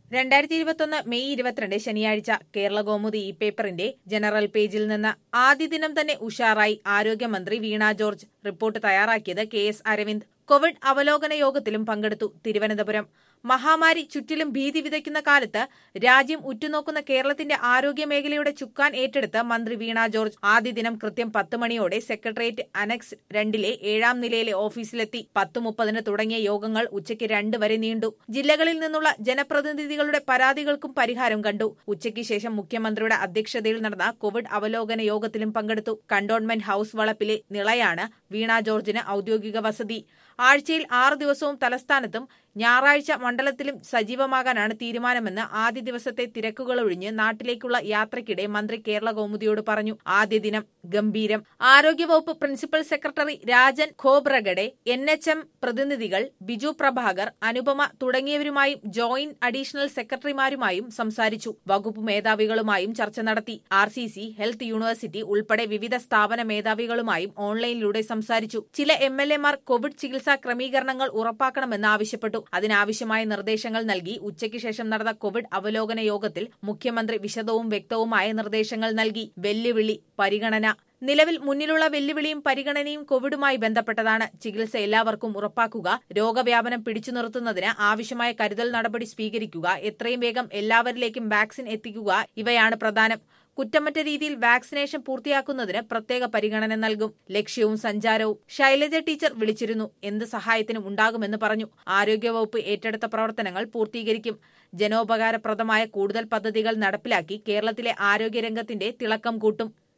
രണ്ടായിരത്തി ഇരുപത്തൊന്ന് മെയ് ഇരുപത്തിരണ്ട് ശനിയാഴ്ച കേരള കൗമുദി ഇ പേപ്പറിന്റെ ജനറൽ പേജിൽ നിന്ന് ആദ്യ ദിനം തന്നെ ഉഷാറായി ആരോഗ്യമന്ത്രി വീണ ജോർജ് റിപ്പോർട്ട് തയ്യാറാക്കിയത് കെ എസ് അരവിന്ദ് കോവിഡ് അവലോകന യോഗത്തിലും പങ്കെടുത്തു തിരുവനന്തപുരം മഹാമാരി ചുറ്റിലും ഭീതി വിതയ്ക്കുന്ന കാലത്ത് രാജ്യം ഉറ്റുനോക്കുന്ന കേരളത്തിന്റെ ആരോഗ്യ മേഖലയുടെ ചുക്കാൻ ഏറ്റെടുത്ത് മന്ത്രി വീണ ജോർജ് ആദ്യ ദിനം കൃത്യം പത്ത് മണിയോടെ സെക്രട്ടേറിയറ്റ് അനക്സ് രണ്ടിലെ ഏഴാം നിലയിലെ ഓഫീസിലെത്തി പത്ത് മുപ്പതിന് തുടങ്ങിയ യോഗങ്ങൾ ഉച്ചയ്ക്ക് രണ്ട് വരെ നീണ്ടു ജില്ലകളിൽ നിന്നുള്ള ജനപ്രതിനിധികളുടെ പരാതികൾക്കും പരിഹാരം കണ്ടു ഉച്ചയ്ക്ക് ശേഷം മുഖ്യമന്ത്രിയുടെ അധ്യക്ഷതയിൽ നടന്ന കോവിഡ് അവലോകന യോഗത്തിലും പങ്കെടുത്തു കണ്ടോൺമെന്റ് ഹൌസ് വളപ്പിലെ നിളയാണ് വീണ ജോർജിന് ഔദ്യോഗിക വസതി ആഴ്ചയിൽ ആറ് ദിവസവും തലസ്ഥാനത്തും ഞായറാഴ്ച മണ്ഡലത്തിലും സജീവമാകാനാണ് തീരുമാനമെന്ന് ആദ്യ ദിവസത്തെ തിരക്കുകളൊഴിഞ്ഞ് നാട്ടിലേക്കുള്ള യാത്രയ്ക്കിടെ മന്ത്രി കേരള കൗമുദിയോട് പറഞ്ഞു ആദ്യ ദിനം ഗംഭീരം ആരോഗ്യവകുപ്പ് principal secretary Rajan Khobragade N H M പ്രതിനിധികൾ ബിജു പ്രഭാകർ അനുപമ തുടങ്ങിയവരുമായും ജോയിന്റ് അഡീഷണൽ സെക്രട്ടറിമാരുമായും സംസാരിച്ചു വകുപ്പ് മേധാവികളുമായും ചർച്ച നടത്തി R C C health university ഉൾപ്പെടെ വിവിധ സ്ഥാപന മേധാവികളുമായും ഓൺലൈനിലൂടെ സംസാരിച്ചു ചില എം എൽ എമാർ കോവിഡ് ചികിത്സാ ക്രമീകരണങ്ങൾ ഉറപ്പാക്കണമെന്ന് ആവശ്യപ്പെട്ടു അതിനാവശ്യമായ നിർദ്ദേശങ്ങൾ നൽകി ഉച്ചയ്ക്ക് ശേഷം നടന്ന കോവിഡ് അവലോകന യോഗത്തിൽ മുഖ്യമന്ത്രി വിശദവും വ്യക്തവുമായ നിർദ്ദേശങ്ങൾ നൽകി വെല്ലുവിളി പരിഗണന നിലവിൽ മുന്നിലുള്ള വെല്ലുവിളിയും പരിഗണനയും കോവിഡുമായി ബന്ധപ്പെട്ടതാണ് ചികിത്സ എല്ലാവർക്കും ഉറപ്പാക്കുക രോഗവ്യാപനം പിടിച്ചു നിർത്തുന്നതിന് ആവശ്യമായ കരുതൽ നടപടി സ്വീകരിക്കുക എത്രയും വേഗം എല്ലാവരിലേക്കും വാക്സിൻ എത്തിക്കുക ഇവയാണ് പ്രധാനം കുറ്റമറ്റ രീതിയിൽ വാക്സിനേഷൻ പൂർത്തിയാക്കുന്നതിന് പ്രത്യേക പരിഗണന നൽകും ലക്ഷ്യവും സഞ്ചാരവും ശൈലജ ടീച്ചർ വിളിച്ചിരുന്നു എന്ത് സഹായത്തിനും ഉണ്ടാകുമെന്ന് പറഞ്ഞു ആരോഗ്യവകുപ്പ് ഏറ്റെടുത്ത പ്രവർത്തനങ്ങൾ പൂർത്തീകരിക്കും ജനോപകാരപ്രദമായ കൂടുതൽ പദ്ധതികൾ നടപ്പിലാക്കി കേരളത്തിലെ ആരോഗ്യരംഗത്തിന്റെ തിളക്കം കൂട്ടും